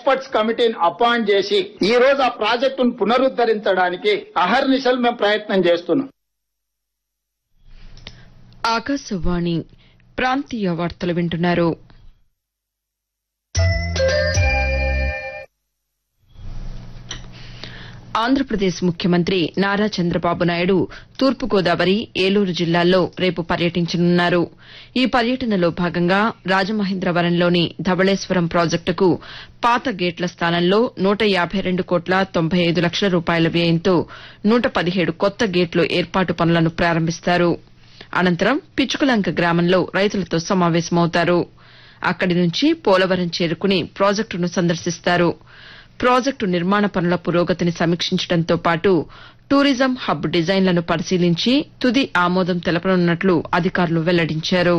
experts కమిటీని appoint చేసి ఈ రోజు ఆ ప్రాజెక్టును పునరుద్ధరించడానికి అహర్నిశలు మేము ప్రయత్నం చేస్తున్నాం ఆకాశవాణి ప్రాంతీయ వార్తలు వింటున్నారు ఆంధ్రప్రదేశ్ ముఖ్యమంత్రి నారా చంద్రబాబు నాయుడు తూర్పుగోదావరి ఏలూరు జిల్లాల్లో రేపు పర్యటించనున్నారు ఈ పర్యటనలో భాగంగా రాజమహేంద్రవరంలోని ధవళేశ్వరం ప్రాజెక్టుకు పాత గేట్ల స్థానంలో నూట యాబై రెండు కోట్ల తొంభై ఐదు లక్షల రూపాయల వ్యయంతో నూట పదిహేడు కొత్త గేట్లు ఏర్పాటు పనులను ప్రారంభిస్తారు అనంతరం పిచ్చుకలంక గ్రామంలో రైతులతో సమావేశమవుతారు అక్కడి నుంచి పోలవరం చేరుకుని ప్రాజెక్టును సందర్శిస్తారు ప్రాజెక్టు నిర్మాణ పనుల పురోగతిని సమీక్షించడంతో పాటు టూరిజం హబ్ డిజైన్లను పరిశీలించి తుది ఆమోదం తెలపనున్నట్లు అధికారులు వెల్లడించారు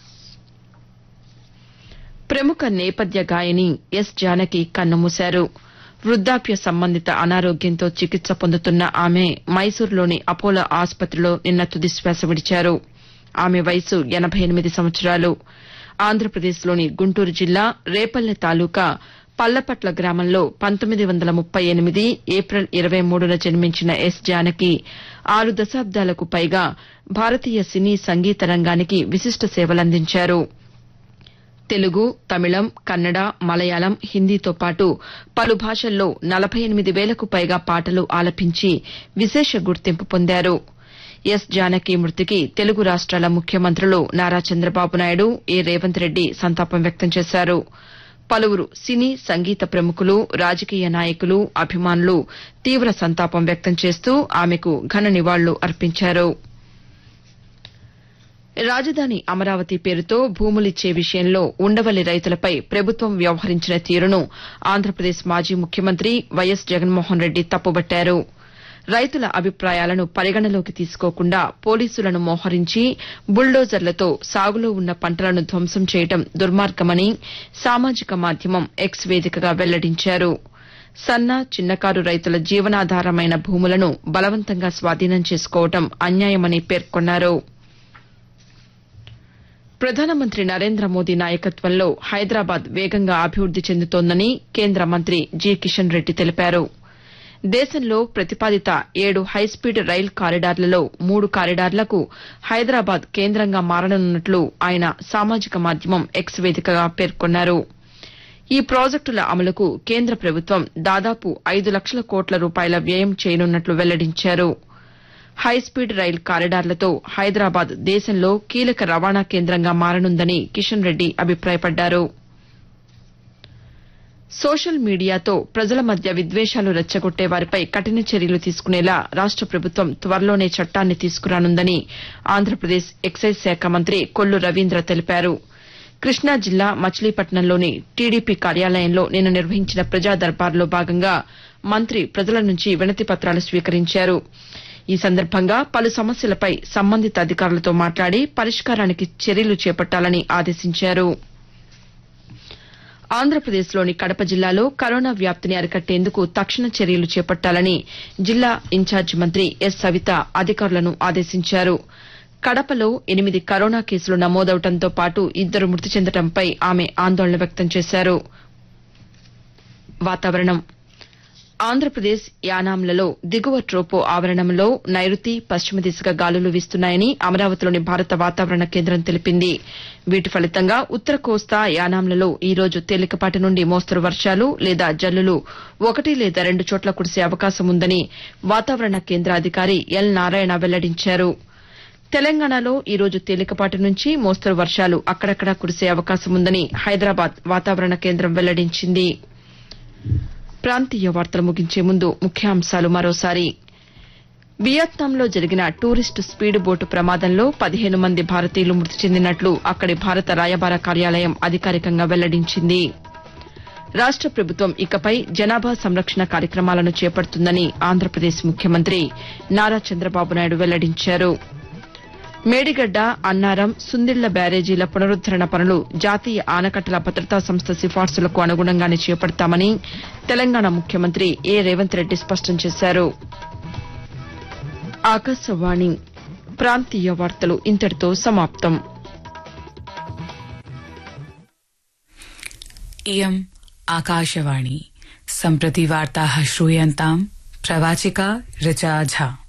ప్రముఖ నేపథ్య గాయని ఎస్ జానకి కన్నుమూశారు వృద్దాప్య సంబంధిత అనారోగ్యంతో చికిత్స పొందుతున్న ఆమె మైసూరులోని అపోలో ఆసుపత్రిలో నిన్న తుదిశ్వాస విడిచారు ఆమె వయసు ఎనబై ఎనిమిది సంవత్సరాలు ఆంధ్రప్రదేశ్లోని గుంటూరు జిల్లా రేపల్లె తాలూకా పల్లపట్ల గ్రామంలో పంతొమ్మిది వందల ముప్పై ఎనిమిది ఏప్రిల్ ఇరవై మూడున జన్మించిన ఎస్ జానకి ఆరు దశాబ్దాలకు పైగా భారతీయ సినీ సంగీత రంగానికి విశిష్ట సేవలందించారు తెలుగు తమిళం కన్నడ మలయాళం హిందీతో పాటు పలు భాషల్లో నలభై ఎనిమిది వేలకు పైగా పాటలు ఆలపించి విశేష గుర్తింపు పొందారు ఎస్ జానకి మృతికి తెలుగు రాష్ట్రాల ముఖ్యమంత్రులు నారా చంద్రబాబు నాయుడు ఏ రేవంత్ రెడ్డి సంతాపం వ్యక్తం చేశారు పలువురు సినీ సంగీత ప్రముఖులు రాజకీయ నాయకులు అభిమానులు తీవ్ర సంతాపం వ్యక్తం చేస్తూ ఆమెకు ఘన నివాళులు అర్పించారు రాజధాని అమరావతి పేరుతో భూములిచ్చే విషయంలో ఉండవల్లి రైతులపై ప్రభుత్వం వ్యవహరించిన తీరును ఆంధ్రప్రదేశ్ మాజీ ముఖ్యమంత్రి వైఎస్ జగన్మోహన్ రెడ్డి తప్పుబట్టారు రైతుల అభిప్రాయాలను పరిగణలోకి తీసుకోకుండా పోలీసులను మోహరించి బుల్డోజర్లతో సాగులో ఉన్న పంటలను ధ్వంసం చేయడం దుర్మార్గమని సామాజిక మాధ్యమం ఎక్స్ వేదికగా వెల్లడించారు సన్న చిన్నకారు రైతుల జీవనాధారమైన భూములను బలవంతంగా స్వాధీనం చేసుకోవడం అన్యాయమని పేర్కొన్నారు ప్రధానమంత్రి నరేంద్ర మోదీ నాయకత్వంలో హైదరాబాద్ వేగంగా అభివృద్ది చెందుతోందని కేంద్ర మంత్రి జి కిషన్ రెడ్డి తెలిపారు దేశంలో ప్రతిపాదిత ఏడు హైస్పీడ్ రైల్ కారిడార్లలో మూడు కారిడార్లకు హైదరాబాద్ కేంద్రంగా మారనున్నట్లు ఆయన సామాజిక మాధ్యమం ఎక్స్ వేదికగా పేర్కొన్నారు ఈ ప్రాజెక్టుల అమలుకు కేంద్ర ప్రభుత్వం దాదాపు ఐదు లక్షల కోట్ల రూపాయల వ్యయం చేయనున్నట్లు వెల్లడించారు హైస్పీడ్ రైల్ కారిడార్లతో హైదరాబాద్ దేశంలో కీలక రవాణా కేంద్రంగా మారనుందని కిషన్ రెడ్డి అభిప్రాయపడ్డారు సోషల్ మీడియాతో ప్రజల మధ్య విద్వేషాలు రెచ్చగొట్టే వారిపై కఠిన చర్యలు తీసుకునేలా రాష్ట ప్రభుత్వం త్వరలోనే చట్టాన్ని తీసుకురానుందని ఆంధ్రప్రదేశ్ ఎక్సైజ్ శాఖ మంత్రి కొల్లు రవీంద్ర తెలిపారు కృష్ణా జిల్లా మచిలీపట్నంలోని టీడీపీ కార్యాలయంలో నిన్న నిర్వహించిన ప్రజా దర్బార్లో భాగంగా మంత్రి ప్రజల నుంచి వినతి పత్రాలు స్వీకరించారు ఈ సందర్భంగా పలు సమస్యలపై సంబంధిత అధికారులతో మాట్లాడి పరిష్కారానికి చర్యలు చేపట్టాలని ఆదేశించారు ఆంధ్రప్రదేశ్లోని కడప జిల్లాలో కరోనా వ్యాప్తిని అరికట్టేందుకు తక్షణ చర్యలు చేపట్టాలని జిల్లా ఇన్ఛార్జి మంత్రి ఎస్ సవిత అధికారులను ఆదేశించారు కడపలో ఎనిమిది కరోనా కేసులు నమోదవడంతో పాటు ఇద్దరు మృతి చెందడంపై ఆమె ఆందోళన వ్యక్తం చేశారు వాతావరణం ఆంధ్రప్రదేశ్ యానాంలలో దిగువ ట్రోపో ఆవరణంలో నైరుతి పశ్చిమ దిశగా గాలులు వీస్తున్నాయని అమరావతిలోని భారత వాతావరణ కేంద్రం తెలిపింది వీటి ఫలితంగా ఉత్తర కోస్తా యానాంలలో ఈ రోజు తేలికపాటి నుండి మోస్తరు వర్షాలు లేదా జల్లులు ఒకటి లేదా రెండు చోట్ల కురిసే అవకాశం ఉందని వాతావరణ కేంద్ర అధికారి ఎల్ నారాయణ వెల్లడించారు తెలంగాణలో ఈ రోజు తేలికపాటి నుంచి మోస్తరు వర్షాలు అక్కడక్కడా కురిసే అవకాశం ఉందని హైదరాబాద్ వాతావరణ కేంద్రం వెల్లడించింది ప్రాంతీయ వార్తలు ముగించే ముందు ముఖ్యాంశాలు మరోసారి వియత్నాంలో జరిగిన టూరిస్టు స్పీడ్ బోటు ప్రమాదంలో పదిహేను మంది భారతీయులు మృతి చెందినట్లు అక్కడి భారత రాయబార కార్యాలయం అధికారికంగా వెల్లడించింది రాష్ట ప్రభుత్వం ఇకపై జనాభా సంరక్షణ కార్యక్రమాలను చేపడుతుందని ఆంధ్రప్రదేశ్ ముఖ్యమంత్రి నారా చంద్రబాబు నాయుడు వెల్లడించారు మేడిగడ్డ అన్నారం సుందిళ్ల బ్యారేజీల పునరుద్దరణ పనులు జాతీయ ఆనకట్టల భద్రతా సంస్థ సిఫార్సులకు అనుగుణంగానే చేపడతామని తెలంగాణ ముఖ్యమంత్రి ఏ రేవంత్ రెడ్డి స్పష్టం చేశారు ఆకాశవాణి ప్రాంతీయ వార్తలు ఇంతటితో సమాప్తం इयम् आकाशवाणी सम्प्रति वार्ताः श्रूयन्ताम् प्रवाचिका ऋचा झा